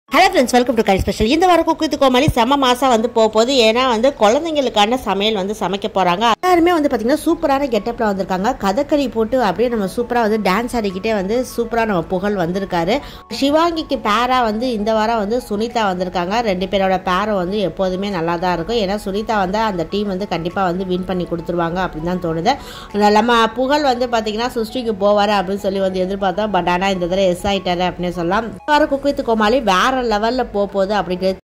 hello friends welcome to கை special இந்த வாரம் குக்கு கோமாளி செம மாசம் வந்து போக போகுது ஏன்னா வந்து குழந்தைங்களுக்கான சமையல் வந்து சமைக்க போறாங்க எல்லாருமே வந்து பாத்தீங்கன்னா சூப்பரான கெட்டப்ல வந்திருக்காங்க கதகளி போட்டு அப்படியே நம்ம சூப்பரா வந்து டான்ஸ் ஆடிக்கிட்டே வந்து சூப்பரா நம்ம புகழ் வந்திருக்காரு சிவாங்கிக்கு பேரா வந்து இந்த வாரம் வந்து சுனிதா வந்திருக்காங்க ரெண்டு பேரோட பேரும் வந்து எப்போதுமே நல்லா தான் இருக்கும் ஏன்னா சுனிதா வந்து அந்த டீம் வந்து கண்டிப்பா வந்து வின் பண்ணி கொடுத்துருவாங்க அப்படின்னு தான் தோணுது நம்ம புகழ் வந்து பாத்தீங்கன்னா சுஷ்டிக்கு போவாரு அப்படின்னு சொல்லி வந்து எதிர்பார்த்தோம் பட் ஆனா இந்த தடவை எஸ் ஆயிட்டாரு அப்படின்னு சொல்லலாம் இந்த வாரம் குக்கு கோமாளி வேற லெவல்ல போக போகுது அப்படிங்கிறது